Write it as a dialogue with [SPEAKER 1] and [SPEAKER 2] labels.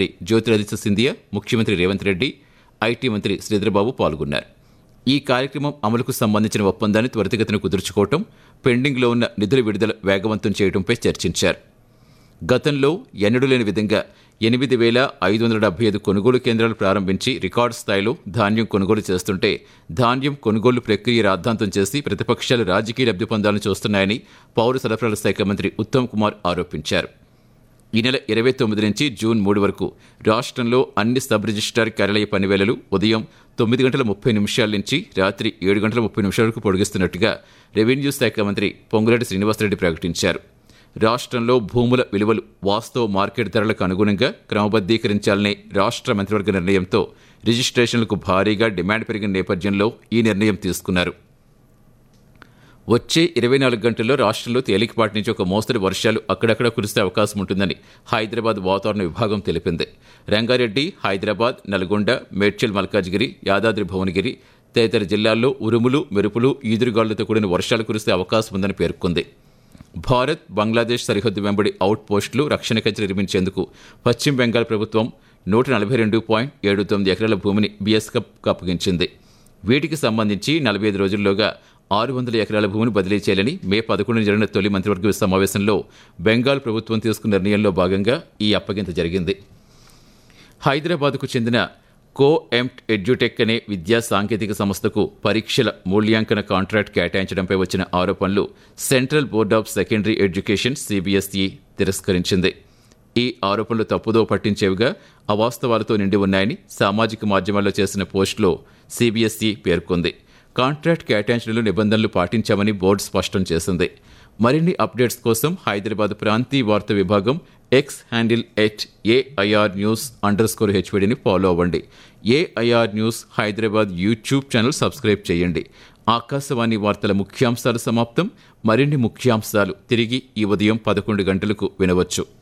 [SPEAKER 1] మంత్రి జ్యోతిరాదిత్య సింధియా ముఖ్యమంత్రి రేవంత్ రెడ్డి ఐటీ మంత్రి శ్రీధరబాబు పాల్గొన్నారు ఈ కార్యక్రమం అమలుకు సంబంధించిన ఒప్పందాన్ని త్వరితగతిన కుదుర్చుకోవటం పెండింగ్లో ఉన్న నిధుల విడుదల వేగవంతం చేయడంపై చర్చించారు గతంలో ఎన్నడూ లేని విధంగా ఎనిమిది వేల ఐదు వందల డెబ్బై ఐదు కొనుగోలు కేంద్రాలు ప్రారంభించి రికార్డు స్థాయిలో ధాన్యం కొనుగోలు చేస్తుంటే ధాన్యం కొనుగోలు ప్రక్రియ రాద్ధాంతం చేసి ప్రతిపక్షాలు రాజకీయ లబ్ధి పొందాలని చూస్తున్నాయని పౌర సరఫరాల శాఖ మంత్రి ఉత్తమ్ కుమార్ ఆరోపించారు ఈ నెల ఇరవై తొమ్మిది నుంచి జూన్ మూడు వరకు రాష్ట్రంలో అన్ని సబ్ రిజిస్ట్రార్ కార్యాలయ పనివేళలు ఉదయం తొమ్మిది గంటల ముప్పై నిమిషాల నుంచి రాత్రి ఏడు గంటల ముప్పై నిమిషాల వరకు పొడిగిస్తున్నట్టుగా రెవెన్యూ శాఖ మంత్రి పొంగులేటి శ్రీనివాసరెడ్డి ప్రకటించారు రాష్ట్రంలో భూముల విలువలు వాస్తవ మార్కెట్ ధరలకు అనుగుణంగా క్రమబద్ధీకరించాలనే రాష్ట్ర మంత్రివర్గ నిర్ణయంతో రిజిస్ట్రేషన్లకు భారీగా డిమాండ్ పెరిగిన నేపథ్యంలో ఈ నిర్ణయం తీసుకున్నారు వచ్చే ఇరవై నాలుగు గంటల్లో రాష్ట్రంలో తేలికపాటి నుంచి ఒక మోస్తరు వర్షాలు అక్కడక్కడ కురిసే అవకాశం ఉంటుందని హైదరాబాద్ వాతావరణ విభాగం తెలిపింది రంగారెడ్డి హైదరాబాద్ నల్గొండ మేడ్చల్ మల్కాజ్గిరి యాదాద్రి భువనగిరి తదితర జిల్లాల్లో ఉరుములు మెరుపులు ఈదురుగాలులతో కూడిన వర్షాలు కురిసే అవకాశం ఉందని పేర్కొంది భారత్ బంగ్లాదేశ్ సరిహద్దు వెంబడి అవుట్ పోస్టులు రక్షణ కచ్ నిర్మించేందుకు పశ్చిమ బెంగాల్ ప్రభుత్వం నూట నలభై రెండు పాయింట్ ఏడు తొమ్మిది ఎకరాల భూమిని బీఎస్కప్కు అప్పగించింది వీటికి సంబంధించి నలభై ఐదు రోజుల్లోగా ఆరు వందల ఎకరాల భూమిని బదిలీ చేయాలని మే పదకొండున జరిగిన తొలి మంత్రివర్గ సమావేశంలో బెంగాల్ ప్రభుత్వం తీసుకున్న నిర్ణయంలో భాగంగా ఈ అప్పగింత జరిగింది హైదరాబాద్కు చెందిన కో ఎంప్ట్ ఎడ్యుటెక్ అనే విద్యా సాంకేతిక సంస్థకు పరీక్షల మూల్యాంకన కాంట్రాక్ట్ కేటాయించడంపై వచ్చిన ఆరోపణలు central board of secondary education CBSE తిరస్కరించింది ఈ ఆరోపణలు తప్పుదో పట్టించేవిగా అవాస్తవాలతో నిండి ఉన్నాయని సామాజిక మాధ్యమాల్లో చేసిన పోస్టులో సిబిఎస్ఈ పేర్కొంది కాంట్రాక్ట్ కేటాయించడంలో నిబంధనలు పాటించామని బోర్డు స్పష్టం చేసింది మరిన్ని అప్డేట్స్ కోసం హైదరాబాద్ ప్రాంతీయ వార్తా విభాగం X handle at AIR news under హెచ్వీడీని ఫాలో అవ్వండి AIR news Hyderabad YouTube channel subscribe చేయండి ఆకాశవాణి వార్తల ముఖ్యాంశాలు సమాప్తం మరిన్ని ముఖ్యాంశాలు తిరిగి ఈ ఉదయం పదకొండు గంటలకు వినవచ్చు